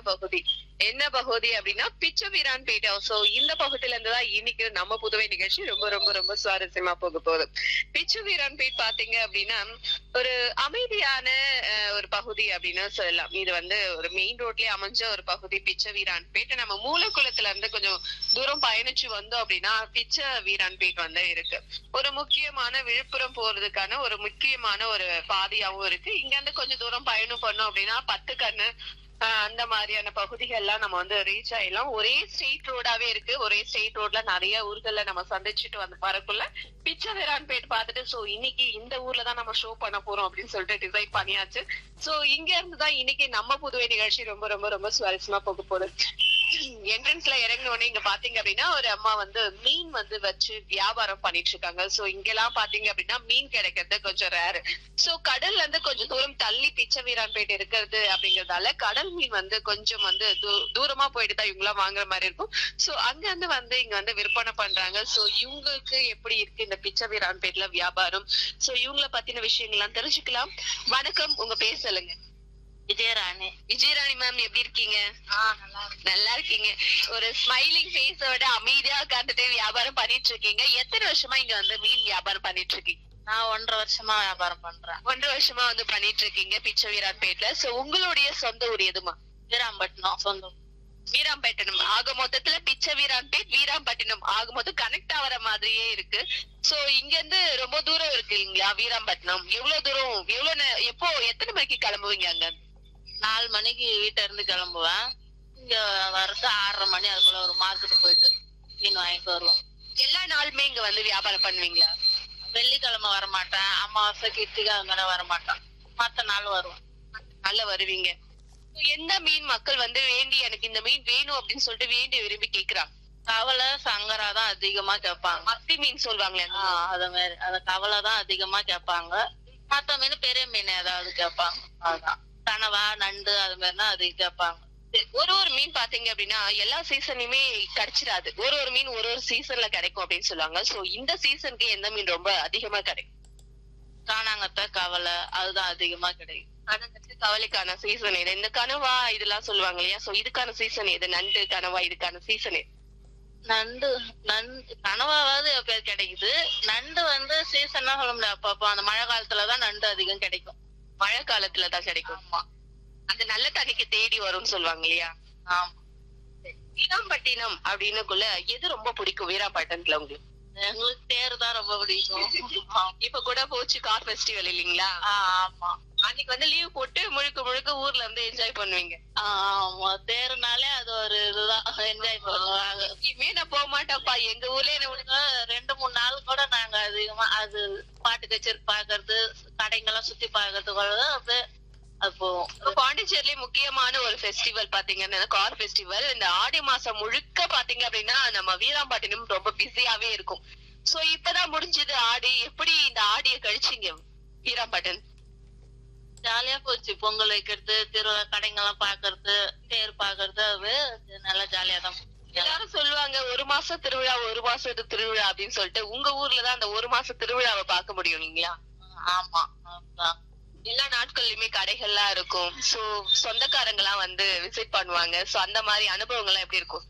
பகுதி என்ன பகுதி அப்படின்னா பிச்ச வீரான் பேட்டை சோ இந்த பகுதியில இருந்து தான் இன்னைக்கு நம்ம புதுவை நிகழ்ச்சி ரொம்ப ரொம்ப ரொம்ப சுவாரஸ்யமா போக போகுது பிச்சு வீரான் பேட் பாத்தீங்க அப்படின்னா ஒரு அமைதியான அஹ், ஒரு பகுதி அப்படின்னு சொல்லலாம் இது வந்து ஒரு மெயின் ரோட்லயே அமைஞ்ச ஒரு பகுதி பிச்ச வீரான் பேட் நம்ம மூலக்குளத்துல இருந்து கொஞ்சம் தூரம் பயணிச்சு வந்தோம் அப்படின்னா பிச்ச வீரான் பேட் வந்து இருக்கு ஒரு முக்கியமான விழுப்புரம் போறதுக்கான ஒரு முக்கியமான ஒரு பாதையாவும் இருக்கு இங்க இருந்து கொஞ்சம் தூரம் பயணம் பண்ணோம் அப்படின்னா பத்து கண்ணு ஆஹ் அந்த மாதிரியான பகுதிகள்லாம் நம்ம வந்து ரீச் ஆயிடலாம் ஒரே ஸ்ட்ரெயிட் ரோடாவே இருக்கு ஒரே ஸ்ட்ரெயிட் ரோட்ல நிறைய ஊர்கள்ல நம்ம சந்திச்சுட்டு வந்து வரக்குள்ள பிச்சவேரான் பேட் பார்த்துட்டு சோ இன்னைக்கு இந்த ஊர்ல தான் நம்ம ஷோ பண்ண போறோம் அப்படின்னு சொல்லிட்டு டிசைட் பண்ணியாச்சு சோ இங்க இருந்து தான் இன்னைக்கு நம்ம புதுவை நிகழ்ச்சி ரொம்ப ரொம்ப ரொம்ப சுவாரஸ்யமா போக போகுது என்ட்ரன்ஸ்ல இறங்கின உடனே இங்க பாத்தீங்க அப்படின்னா ஒரு அம்மா வந்து மீன் வந்து வச்சு வியாபாரம் பண்ணிட்டு இருக்காங்க சோ இங்கெல்லாம் பாத்தீங்க அப்படின்னா மீன் கிடைக்கிறது கொஞ்சம் ரேர் சோ கடல்ல இருந்து கொஞ்சம் தூரம் தள்ளி பிச்சை வீரான்பேட் இருக்கிறது அப்படிங்கறதால கடல் மீன் வந்து கொஞ்சம் வந்து தூ- தூரமா போயிட்டு தான் இவங்க எல்லாம் வாங்குற மாதிரி இருக்கும் சோ அங்க இருந்து வந்து இங்க வந்து விற்பனை பண்றாங்க சோ இவங்களுக்கு எப்படி இருக்கு இந்த பிச்சை வீரான்பேட்ல வியாபாரம் சோ இவங்கள பத்தின விஷயங்கள்லாம் தெரிஞ்சுக்கலாம் வணக்கம் உங்க பேர் சொல்லுங்க விஜயராணி விஜயராணி மேம் எப்படி இருக்கீங்க ஆ நல்லா இருக்கு நல்லா இருக்கீங்க ஒரு ஸ்மைலிங் ஃபேஸோட அமைதியா உட்கார்ந்துட்டு வியாபாரம் பண்ணிட்டு இருக்கீங்க எத்தனை வருஷமா இங்க வந்து மீன் வியாபாரம் பண்ணிட்டு இருக்கீங்க நான் ஒன்றரை வருஷமா வியாபாரம் பண்றேன் ஒன்றரை வருஷமா வந்து பண்ணிட்டு இருக்கீங்க பிச்சை வீரான்பேட்ல சோ உங்களுடைய சொந்த ஊர் எதுமா வீராம்பட்டினம் சொந்தம் வீராம்பட்டினம் ஆக மொத்தத்துல பிச்சை வீரான்பேட் வீராம்பட்டினம் ஆக மொத்தம் கனெக்ட் ஆகிற மாதிரியே இருக்கு சோ இங்க இருந்து ரொம்ப தூரம் இருக்கு இல்லைங்களா வீராம்பட்டினம் எவ்வளவு தூரம் எவ்வளவு நே- எப்போ எத்தனை மணிக்கு கிளம்புவீங்க அங்க நாலு மணிக்கு வீட்டுல இருந்து கிளம்புவேன் இங்க வர்றது ஆறரை மணி அதுக்குள்ள ஒரு மார்க்கெட் போயிட்டு மீன் வாங்கிட்டு வருவோம் எல்லா நாளுமே இங்க வந்து வியாபாரம் பண்ணுவீங்களா வெள்ளிக்கிழமை வர மாட்டேன் அமாவாசை கிருத்திகை அது மாதிரி வர மாட்டேன் மத்த நாள் வருவேன் நல்ல வருவீங்க எந்த மீன் மக்கள் வந்து வேண்டி எனக்கு இந்த மீன் வேணும் அப்படின்னு சொல்லிட்டு வேண்டி விரும்பி கேக்குறாங்க கவலை சங்கரா தான் அதிகமா கேட்பாங்க மத்தி மீன் சொல்லுவாங்களே அந்த ஆ, அது மாதிரி அந்த கவலை தான் அதிகமா கேட்பாங்க மத்த மீன் பெரிய மீன் ஏதாவது கேட்பாங்க அதுதான் கனவா நண்டு அது மாதிரினா அதிகம் கேட்பாங்க ஒரு ஒரு மீன் பாத்தீங்க அப்படின்னா எல்லா சீசன்லயுமே கிடைச்சிடாது ஒரு ஒரு மீன் ஒரு ஒரு சீசன்ல கிடைக்கும் அப்படின்னு சொல்லுவாங்க சோ இந்த சீசனுக்கு எந்த மீன் ரொம்ப அதிகமா கிடைக்கும் காணாங்கத்தை கவலை அதுதான் அதிகமா கிடைக்கும் கனவுக்கு கவலைக்கான சீசன் எது இந்த கனவா இதெல்லாம் சொல்லுவாங்க இல்லையா சோ இதுக்கான சீசன் எது நண்டு கனவா இதுக்கான சீசன் எது நண்டு நண்டு கனவாவது எப்ப கிடைக்குது நண்டு வந்து சீசன்னா சொல்ல முடியாது அப்பப்போ அந்த மழை காலத்துலதான் நண்டு அதிகம் கிடைக்கும் மழை காலத்துல தான் கிடைக்கும் ஆமா அந்த நல்ல தண்ணிக்கு தேடி வரும்னு சொல்லுவாங்க இல்லையா ஆமா வீராம்பட்டினம் அப்படின்னுக்குள்ள எது ரொம்ப பிடிக்கும் வீராம்பட்டினத்துல உங்களுக்கு எங்களுக்கு தேர் தான் ரொம்ப பிடிக்கும் இப்ப கூட போச்சு கார் ஃபெஸ்டிவல் இல்லீங்களா ஆ, ஆமா அன்னைக்கு வந்து லீவ் போட்டு முழுக்க முழுக்க ஊர்ல இருந்து என்ஜாய் பண்ணுவீங்க ஆ, ஆமா தேர்னாலே அது ஒரு இதுதான் என்ஜாய் பண்ணுவாங்க இனிமே நான் போக மாட்டேன்ப்பா எங்க ஊர்ல என்ன விடுங்க ரெண்டு மூணு நாள் கூட நாங்க அதிகமா அது பாட்டு கச்சேரி பாக்குறது கடைங்கெல்லாம் சுத்தி பாக்குறது கூட அப்படியே அது போவோம் இப்ப பாண்டிச்சேரியிலே முக்கியமான ஒரு ஃபெஸ்டிவல் பாத்தீங்கன்னா கார் ஃபெஸ்டிவல் இந்த ஆடி மாசம் முழுக்க பாத்தீங்க அப்படின்னா நம்ம வீராம்பட்டினம் ரொம்ப பிஸியாவே இருக்கும் சோ இப்பதான் முடிஞ்சது ஆடி எப்படி இந்த ஆடிய கழிச்சீங்க வீராம்பட்டினம் ஜாலியா போச்சு பொங்கல் வைக்கிறது திருவிழா கடைங்கெல்லாம் பாக்குறது தேர் பாக்குறது அது நல்லா ஜாலியா தான் போச்சு. எல்லாரும் சொல்லுவாங்க ஒரு மாசம் திருவிழா ஒரு மாசம் திருவிழா அப்படின்னு சொல்லிட்டு உங்க ஊர்ல தான் அந்த ஒரு மாசம் திருவிழாவை பார்க்க முடியும் இல்லைங்களா ஆமா அதுதான். எல்லா நாட்கள்லயுமே கடைகள்லாம் இருக்கும் சோ சொந்தக்காரங்க எல்லாம் வந்து விசிட் பண்ணுவாங்க சோ அந்த மாதிரி அனுபவங்கள்லாம் எப்படி இருக்கும்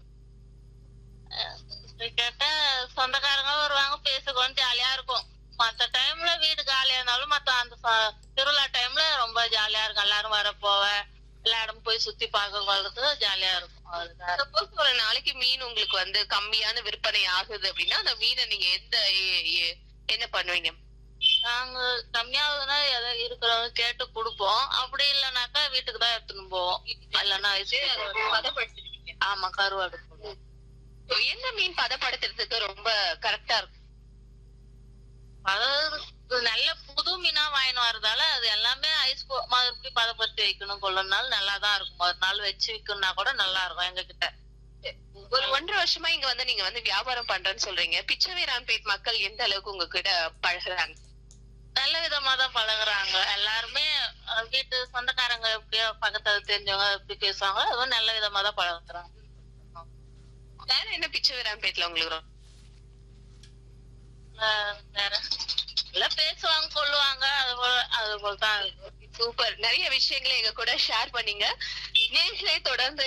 இப்படி கேட்டா சொந்தக்காரங்க வருவாங்க பேசுவோம் ஜாலியா இருக்கும் மத்த டைம்ல வீடு காலியா இருந்தாலும் மத்த அந்த ச- திருவிழா டைம்ல ரொம்ப ஜாலியா இருக்கும் எல்லாரும் வர போவ எல்லா இடமும் போய் சுத்தி பார்க்க கொள்றது ஜாலியா இருக்கும் அதுதான் சப்போஸ் ஒரு நாளைக்கு மீன் உங்களுக்கு வந்து கம்மியான விற்பனை ஆகுது அப்படின்னா அந்த மீனை நீங்க எந்த எ- எ- என்ன பண்ணுவீங்க நாங்க கம்மியாகுதுன்னா எதை இருக்கிறவங்க கேட்டு கொடுப்போம் அப்படி இல்லைனாக்கா வீட்டுக்கு தான் எடுத்துன்னு போவோம் இல்லைன்னா பதப்படுத்துவீங்க ஆமா கருவாடு போடுவோம் So, எந்த மீன் பதப்படுத்துறதுக்கு ரொம்ப கரெக்டா இருக்கும் அதாவது நல்ல புது மீனா வாங்கிட்டு வரதால அது எல்லாமே ஐஸ் மறுபடியும் பதப்படுத்தி வைக்கணும் கொள்ளனால நல்லா தான் இருக்கும் ஒரு நாள் வச்சு விக்கணும்னா கூட நல்லா இருக்கும் எங்க கிட்ட ஒரு ஒன்றரை வருஷமா இங்க வந்து நீங்க வந்து வியாபாரம் பண்றேன்னு சொல்றீங்க பிச்சைவேரான்பேட் மக்கள் எந்த அளவுக்கு உங்ககிட்ட பழகுறாங்க நல்ல விதமா தான் பழகுறாங்க எல்லாருமே அஹ், வீட்டு சொந்தக்காரங்க எப்படியோ பக்கத்துல தெரிஞ்சவங்க எப்படி பேசுவாங்க அது மாதிரி நல்ல விதமா தான் பழகுறாங்க வேற என்ன பிச்சைவேரான்பேட்ல உங்களுக்கு ரொம்ப அஹ், வேற எல்லாம் பேசுவாங்க கொள்ளுவாங்க அது போல அது போல தான் சூப்பர் நிறைய விஷயங்களை எங்க கூட ஷேர் பண்ணீங்க நேர்களே தொடர்ந்து